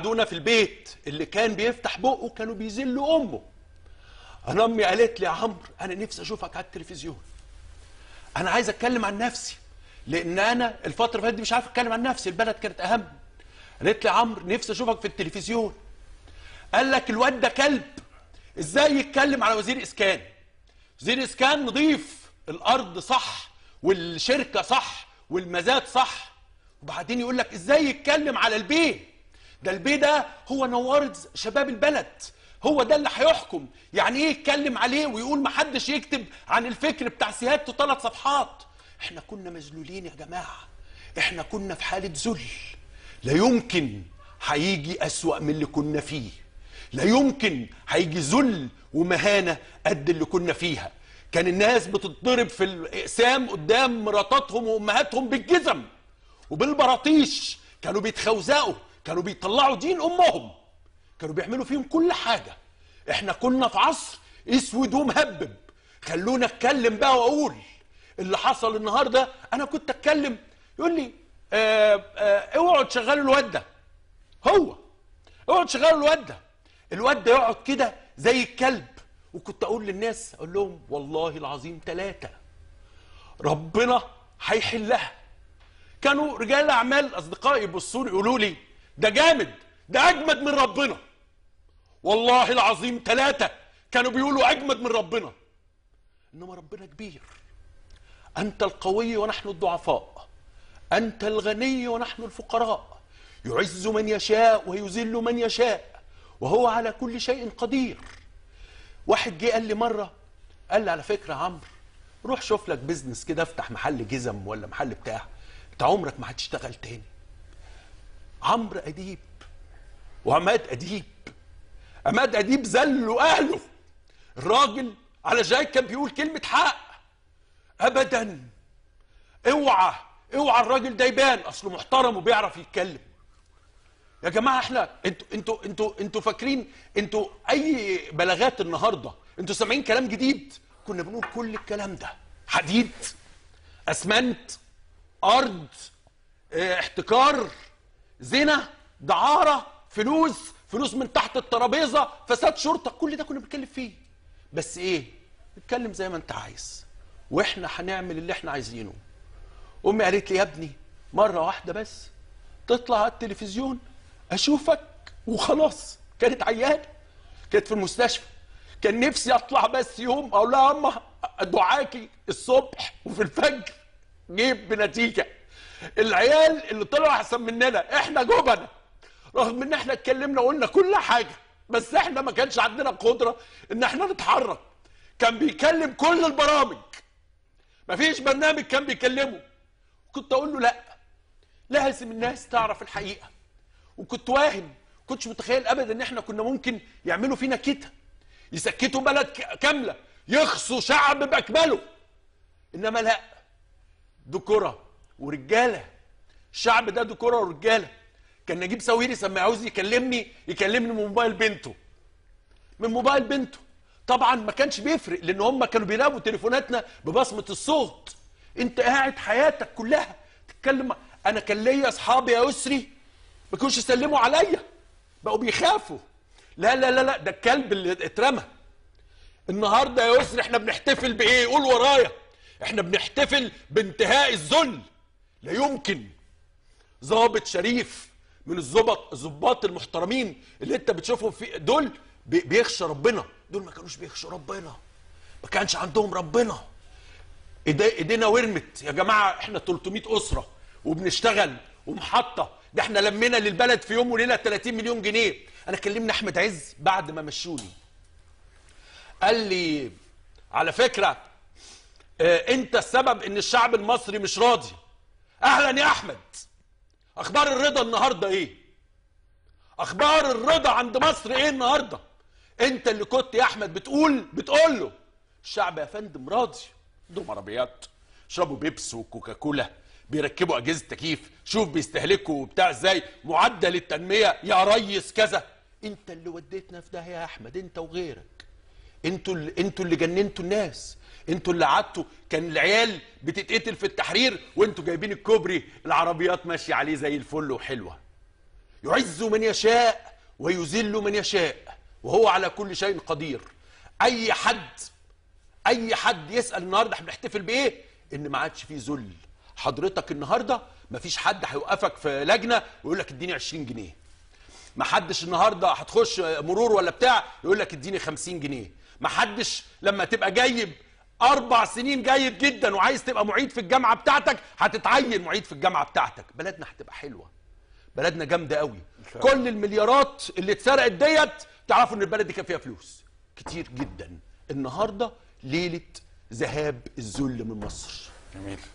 عندنا في البيت اللي كان بيفتح بقه كانوا بيذلوا امه انا امي قالت لي يا عمرو انا نفسي اشوفك على التلفزيون انا عايز اتكلم عن نفسي لان انا الفتره اللي فاتت دي مش عارف اتكلم عن نفسي البلد كانت اهم قالت لي يا عمرو نفسي اشوفك في التلفزيون قال لك الواد ده كلب ازاي يتكلم على وزير اسكان وزير اسكان نضيف الارض صح والشركه صح والمزاد صح وبعدين يقول لك ازاي يتكلم على البيه ده البيه ده هو نوار شباب البلد هو ده اللي هيحكم يعني ايه يتكلم عليه ويقول محدش يكتب عن الفكر بتاع سيادته ثلاث صفحات احنا كنا مذلولين يا جماعه احنا كنا في حاله ذل لا يمكن هيجي اسوا من اللي كنا فيه لا يمكن هيجي ذل ومهانه قد اللي كنا فيها كان الناس بتتضرب في الاقسام قدام مراتاتهم وامهاتهم بالجزم وبالبراطيش كانوا بيتخوزقوا كانوا بيطلعوا دين امهم كانوا بيعملوا فيهم كل حاجه احنا كنا في عصر اسود ومهبب خلونا اتكلم بقى واقول اللي حصل النهارده انا كنت اتكلم يقول لي آه آه اوعوا تشغلوا الواد ده هو اوعوا تشغلوا الواد ده الواد ده يقعد كده زي الكلب وكنت اقول للناس اقول لهم والله العظيم ثلاثه ربنا هيحلها كانوا رجال اعمال اصدقائي يبصوا لي يقولوا لي ده جامد ده اجمد من ربنا والله العظيم ثلاثه كانوا بيقولوا اجمد من ربنا انما ربنا كبير انت القوي ونحن الضعفاء انت الغني ونحن الفقراء يعز من يشاء ويذل من يشاء وهو على كل شيء قدير واحد جه قال لي مره قال لي على فكره يا عمرو روح شوف لك بيزنس كده افتح محل جزم ولا محل بتاع انت عمرك ما هتشتغل تاني عمرو اديب وعماد اديب عماد اديب ذلوا اهله الراجل على جاي كان بيقول كلمه حق ابدا اوعى اوعى الراجل ده يبان اصله محترم وبيعرف يتكلم يا جماعه احنا انتوا انتوا انتوا انتوا فاكرين انتوا اي بلاغات النهارده انتوا سامعين كلام جديد كنا بنقول كل الكلام ده حديد اسمنت ارض اه، احتكار زنا دعاره فلوس فلوس من تحت الترابيزه فساد شرطه كل ده كنا بنتكلم فيه بس ايه اتكلم زي ما انت عايز واحنا هنعمل اللي احنا عايزينه امي قالت لي يا ابني مره واحده بس تطلع على التلفزيون اشوفك وخلاص كانت عيانه كانت في المستشفى كان نفسي اطلع بس يوم اقول لها يا اما دعاكي الصبح وفي الفجر جيب بنتيجه العيال اللي طلعوا احسن مننا احنا جبنه رغم ان احنا اتكلمنا وقلنا كل حاجه بس احنا ما كانش عندنا قدره ان احنا نتحرك كان بيكلم كل البرامج مفيش برنامج كان بيكلمه كنت اقول له لا لازم الناس تعرف الحقيقه وكنت واهم كنتش متخيل ابدا ان احنا كنا ممكن يعملوا فينا كده يسكتوا بلد ك- كامله يخصوا شعب باكمله انما لا دكرة ورجاله الشعب ده دكرة ورجاله كان نجيب ساويري لما يعوز يكلمني يكلمني من موبايل بنته من موبايل بنته طبعا ما كانش بيفرق لان هم كانوا بيراقبوا تليفوناتنا ببصمه الصوت انت قاعد حياتك كلها تتكلم مع- انا كان ليا اصحابي يا يسري ما كانوش يسلموا عليا بقوا بيخافوا لا لا لا لا ده الكلب اللي اترمى النهارده يا يسري احنا بنحتفل بايه قول ورايا احنا بنحتفل بانتهاء الذل لا يمكن ضابط شريف من الظبط الظباط المحترمين اللي انت بتشوفهم في دول بي- بيخشى ربنا دول ما كانوش بيخشوا ربنا ما كانش عندهم ربنا إيدي- ايدينا ورمت يا جماعه احنا 300 اسره وبنشتغل ومحطه ده احنا لمينا للبلد في يوم وليله 30 مليون جنيه انا كلمني احمد عز بعد ما مشوني قال لي على فكره اه انت السبب ان الشعب المصري مش راضي اهلا يا احمد اخبار الرضا النهارده ايه اخبار الرضا عند مصر ايه النهارده انت اللي كنت يا احمد بتقول بتقول له الشعب يا فندم راضي عندهم عربيات يشربوا بيبس وكوكاكولا بيركبوا اجهزه تكييف شوف بيستهلكوا بتاع ازاي معدل التنميه يا ريس كذا انت اللي وديتنا في ده يا احمد انت وغيرك انتوا اللي انتوا اللي جننتوا الناس انتوا اللي قعدتوا كان العيال بتتقتل في التحرير وانتوا جايبين الكوبري العربيات ماشيه عليه زي الفل وحلوه يعز من يشاء ويذل من يشاء وهو على كل شيء قدير اي حد اي حد يسال النهارده احنا بنحتفل بايه ان ما عادش فيه ذل حضرتك النهارده مفيش حد هيوقفك في لجنه ويقول لك اديني 20 جنيه ما حدش النهارده هتخش مرور ولا بتاع يقول لك اديني 50 جنيه ما حدش لما تبقى جايب اربع سنين جيد جدا وعايز تبقى معيد في الجامعه بتاعتك هتتعين معيد في الجامعه بتاعتك بلدنا هتبقى حلوه بلدنا جامده قوي كل المليارات اللي اتسرقت ديت تعرفوا ان البلد دي كان فيها فلوس كتير جدا النهارده ليله ذهاب الذل من مصر جميل